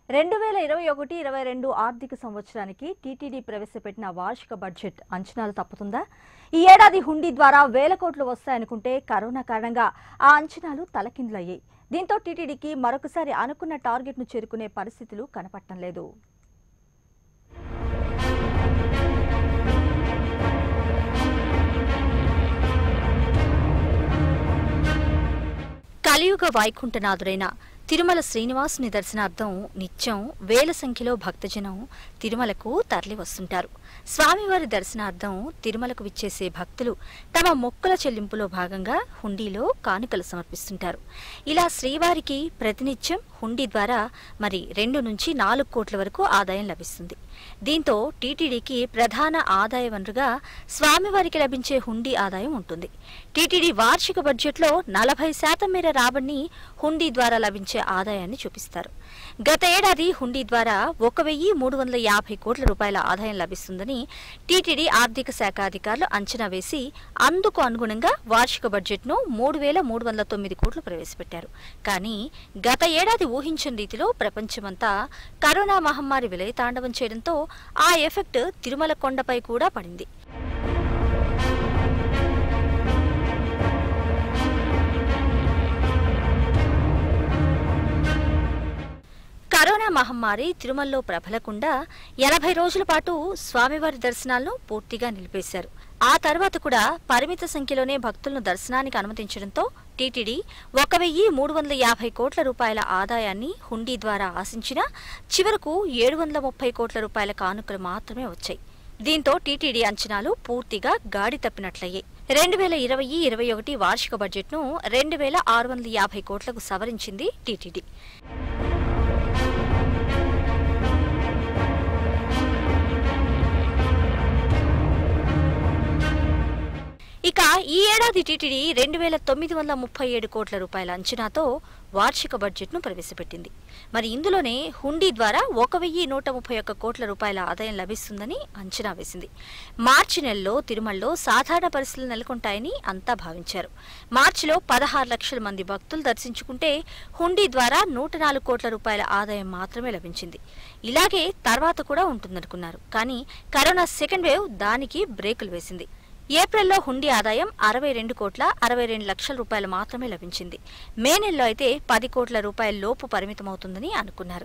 రెండు వేల ఇరవై ఒకటి ఇరవై రెండు ఆర్థిక సంవత్సరానికి టీటీడీ ప్రవేశపెట్టిన వార్షిక బడ్జెట్ అంచనాలు తప్పుతుందా ఈ ఏడాది హుండీ ద్వారా వేల కోట్లు వస్తాయనుకుంటే కరోనా కారణంగా ఆ అంచనాలు తలకిందులయ్యాయి దీంతో టీటీడీకి మరొకసారి అనుకున్న టార్గెట్ను చేరుకునే పరిస్థితులు కనపడటం లేదు కలియుగ వైకుంఠనాథుడైన తిరుమల శ్రీనివాసుని దర్శనార్థం నిత్యం వేల సంఖ్యలో భక్తజనం తిరుమలకు తరలి వస్తుంటారు స్వామివారి దర్శనార్థం తిరుమలకు విచ్చేసే భక్తులు తమ మొక్కుల చెల్లింపులో భాగంగా హుండీలో కానుకలు సమర్పిస్తుంటారు ఇలా శ్రీవారికి ప్రతినిత్యం హుండీ ద్వారా మరి రెండు నుంచి నాలుగు కోట్ల వరకు ఆదాయం లభిస్తుంది దీంతో టీటీడీకి ప్రధాన ఆదాయ వనరుగా స్వామివారికి లభించే హుండీ ఆదాయం ఉంటుంది టీటీడీ వార్షిక బడ్జెట్లో నలభై శాతం మేర రాబడిని హుండీ ద్వారా లభించే ఆదాయాన్ని చూపిస్తారు గత ఏడాది హుండీ ద్వారా ఒక వెయ్యి మూడు వందల యాభై కోట్ల రూపాయల ఆదాయం లభిస్తుందని టీటీడీ ఆర్థిక శాఖ అధికారులు అంచనా వేసి అందుకు అనుగుణంగా వార్షిక బడ్జెట్ను మూడు వేల మూడు వందల తొమ్మిది కోట్లు ప్రవేశపెట్టారు కానీ గత ఏడాది ఊహించని రీతిలో ప్రపంచమంతా కరోనా మహమ్మారి విలయతాండవం చేయడంతో ఆ ఎఫెక్ట్ తిరుమల కొండపై కూడా పడింది కరోనా మహమ్మారి తిరుమలలో ప్రబలకుండా ఎనభై రోజుల పాటు స్వామివారి దర్శనాలను పూర్తిగా నిలిపేశారు ఆ తర్వాత కూడా పరిమిత సంఖ్యలోనే భక్తులను దర్శనానికి అనుమతించడంతో టీటీడీ ఒక వెయ్యి మూడు వందల యాభై కోట్ల రూపాయల ఆదాయాన్ని హుండీ ద్వారా ఆశించినా చివరకు ఏడు వందల ముప్పై కోట్ల రూపాయల కానుకలు మాత్రమే వచ్చాయి దీంతో టీటీడీ అంచనాలు పూర్తిగా గాడి తప్పినట్లయ్యాయి రెండు వేల ఇరవై ఇరవై ఒకటి వార్షిక బడ్జెట్ను రెండు వేల ఆరు వందల యాభై కోట్లకు సవరించింది టీటీడీ ఇక ఈ ఏడాది టీటీడీ రెండు వేల తొమ్మిది వందల ముప్పై ఏడు కోట్ల రూపాయల అంచనాతో వార్షిక బడ్జెట్ను ప్రవేశపెట్టింది మరి ఇందులోనే హుండీ ద్వారా ఒక వెయ్యి నూట ముప్పై ఒక్క కోట్ల రూపాయల ఆదాయం లభిస్తుందని అంచనా వేసింది మార్చి నెలలో తిరుమలలో సాధారణ పరిస్థితులు నెలకొంటాయని అంతా భావించారు మార్చిలో పదహారు లక్షల మంది భక్తులు దర్శించుకుంటే హుండీ ద్వారా నూట నాలుగు కోట్ల రూపాయల ఆదాయం మాత్రమే లభించింది ఇలాగే తర్వాత కూడా ఉంటుందనుకున్నారు కానీ కరోనా సెకండ్ వేవ్ దానికి బ్రేకులు వేసింది ఏప్రిల్లో హుండీ ఆదాయం అరవై రెండు కోట్ల అరవై రెండు లక్షల రూపాయలు మాత్రమే లభించింది మే నెలలో అయితే పది కోట్ల రూపాయల లోపు పరిమితమవుతుందని అనుకున్నారు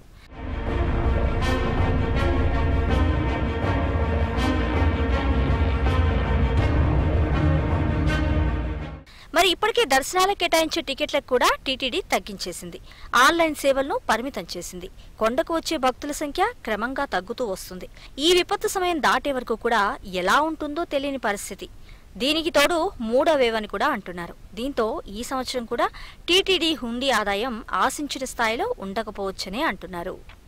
మరి ఇప్పటికే దర్శనాలకు కేటాయించే టికెట్లకు కూడా టీటీడీ తగ్గించేసింది ఆన్లైన్ సేవలను పరిమితం చేసింది కొండకు వచ్చే భక్తుల సంఖ్య క్రమంగా తగ్గుతూ వస్తుంది ఈ విపత్తు సమయం దాటే వరకు కూడా ఎలా ఉంటుందో తెలియని పరిస్థితి దీనికి తోడు మూడో వేవ్ అని కూడా అంటున్నారు దీంతో ఈ సంవత్సరం కూడా టీటీడీ హుండీ ఆదాయం ఆశించిన స్థాయిలో ఉండకపోవచ్చనే అంటున్నారు